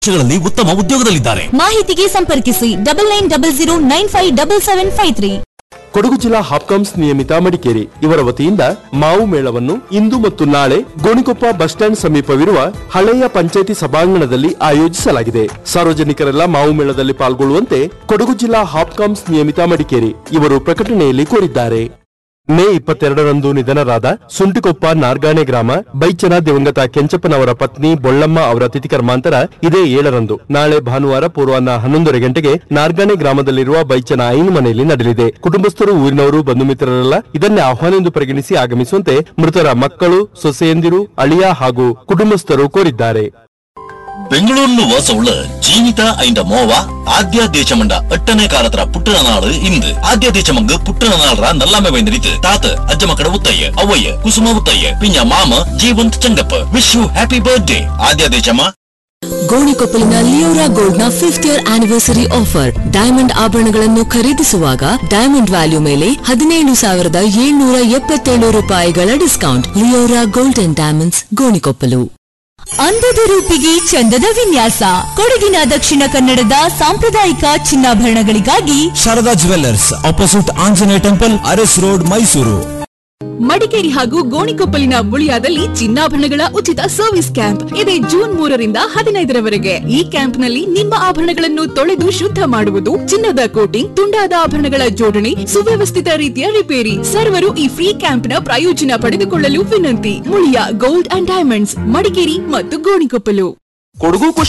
ವರ್ಷಗಳಲ್ಲಿ ಉತ್ತಮ ಉದ್ಯೋಗದಲ್ಲಿದ್ದಾರೆ ಮಾಹಿತಿಗೆ ಸಂಪರ್ಕಿಸಿ double nine double zero nine five double seven five three Kodagu ಜಿಲ್ಲಾ ಹಾಪ್ಕಾಮ್ಸ್ ನಿಯಮಿತ ಮಡಿಕೇರಿ ಇವರ ವತಿಯಿಂದ ಮಾವು ಮೇಳವನ್ನು ಇಂದು ಮತ್ತು ನಾಳೆ ಗೋಣಿಕೊಪ್ಪ ಬಸ್ ಸ್ಟ್ಯಾಂಡ್ ಸಮೀಪವಿರುವ ಹಳೆಯ ಪಂಚಾಯಿತಿ ಸಭಾಂಗಣದಲ್ಲಿ ಆಯೋಜಿಸಲಾಗಿದೆ ಸಾರ್ವಜನಿಕರೆಲ್ಲ ಮಾವು ಮೇಳದಲ್ಲಿ ಪಾಲ್ಗೊಳ್ಳುವಂತೆ ಕೊಡಗು ಜಿಲ್ಲಾ ಹಾಪ್ಕಾಮ್ಸ್ ನಿಯಮಿತ ಮಡಿಕೇರಿ ಇವರು ಪ್ರಕಟಣೆಯಲ್ಲಿ ಕೋರಿದ್ದಾರೆ ಮೇ ಇಪ್ಪತ್ತೆರಡರಂದು ನಿಧನರಾದ ಸುಂಟಿಕೊಪ್ಪ ನಾರ್ಗಾಣೆ ಗ್ರಾಮ ಬೈಚನ ದಿವಂಗತ ಕೆಂಚಪ್ಪನವರ ಪತ್ನಿ ಬೊಳ್ಳಮ್ಮ ಅವರ ತಿಥಿ ಕರ್ಮಾಂತರ ಇದೇ ಏಳರಂದು ನಾಳೆ ಭಾನುವಾರ ಪೂರ್ವಾಹ್ನ ಹನ್ನೊಂದರ ಗಂಟೆಗೆ ನಾರ್ಗಾಣೆ ಗ್ರಾಮದಲ್ಲಿರುವ ಬೈಚನ ಐನು ಮನೆಯಲ್ಲಿ ನಡೆಯಲಿದೆ ಕುಟುಂಬಸ್ಥರು ಊರಿನವರು ಬಂಧು ಮಿತ್ರರೆಲ್ಲ ಇದನ್ನೇ ಆಹ್ವಾನ ಎಂದು ಪರಿಗಣಿಸಿ ಆಗಮಿಸುವಂತೆ ಮೃತರ ಮಕ್ಕಳು ಸೊಸೆಯಂದಿರು ಅಳಿಯ ಹಾಗೂ ಕುಟುಂಬಸ್ಥರು ಕೋರಿದ್ದಾರೆ ಬೆಂಗಳೂರಿನ ವಾಸವುಳ್ಳ ಜೀವಿತ ಐಂಡ ಮೋವ ಆದ್ಯ ದೇಶಮಂಡ ಎಟ್ಟನೇ ಕಾಲತ್ರ ಪುಟ್ಟನ ನಾಳು ಇಂದು ಆದ್ಯ ದೇಶಮಂಗ ಪುಟ್ಟನ ನಾಳ್ರ ನಲ್ಲಾಮೆ ಬೈಂದಿರಿತು ತಾತ ಅಜ್ಜ ಮಕ್ಕಳ ಉತ್ತಯ್ಯ ಅವ್ವಯ್ಯ ಕುಸುಮ ಉತ್ತಯ್ಯ ಪಿಂಜ ಮಾಮ Jeevanth Changappa wish you happy birthday Adya Deshamma ಗೋಣಿಕೊಪ್ಪಲಿನ ಲಿಯೋರಾ ಗೋಲ್ಡ್ ನ fifth year anniversary offer diamond ಆಭರಣಗಳನ್ನು ಖರೀದಿಸುವಾಗ ಡೈಮಂಡ್ ವ್ಯಾಲ್ಯೂ ಮೇಲೆ ಹದಿನೇಳು ಸಾವಿರದ ಏಳ್ನೂರ ಎಪ್ಪತ್ತೇಳು ರೂಪಾಯಿಗಳ discount Leora gold and diamonds Gonikoppal ಅಂದದ ರೂಪಿಗೆ ಚಂದದ ವಿನ್ಯಾಸ ಕೊಡಗಿನ ದಕ್ಷಿಣ ಕನ್ನಡದ ಸಾಂಪ್ರದಾಯಿಕ ಚಿನ್ನಾಭರಣಗಳಿಗಾಗಿ Sharada jewellers opposite Anjaneya temple Aras road Mysuru Madikeri ಹಾಗೂ ಗೋಣಿಕೊಪ್ಪಲಿನ ಮುಳಿಯಾದಲ್ಲಿ ಚಿನ್ನಾಭರಣಗಳ ಉಚಿತ ಸರ್ವಿಸ್ ಕ್ಯಾಂಪ್ ಇದೆ ಜೂನ್ ಮೂರರಿಂದ ಹದಿನೈದರವರೆಗೆ ಈ ಕ್ಯಾಂಪ್ನಲ್ಲಿ ನಿಮ್ಮ ಆಭರಣಗಳನ್ನು ತೊಳೆದು ಶುದ್ಧ ಮಾಡುವುದು ಚಿನ್ನದ ಕೋಟಿಂಗ್ ತುಂಡಾದ ಆಭರಣಗಳ ಜೋಡಣೆ ಸುವ್ಯವಸ್ಥಿತ ರೀತಿಯ ರಿಪೇರಿ ಸರ್ವರು ಈ ಫ್ರೀ ಕ್ಯಾಂಪ್ನ ಪ್ರಯೋಜನ ಪಡೆದುಕೊಳ್ಳಲು ವಿನಂತಿ Muliya gold and diamonds Madikeri ಮತ್ತು ಗೋಣಿಕೊಪ್ಪಲು ಕೊಡಗು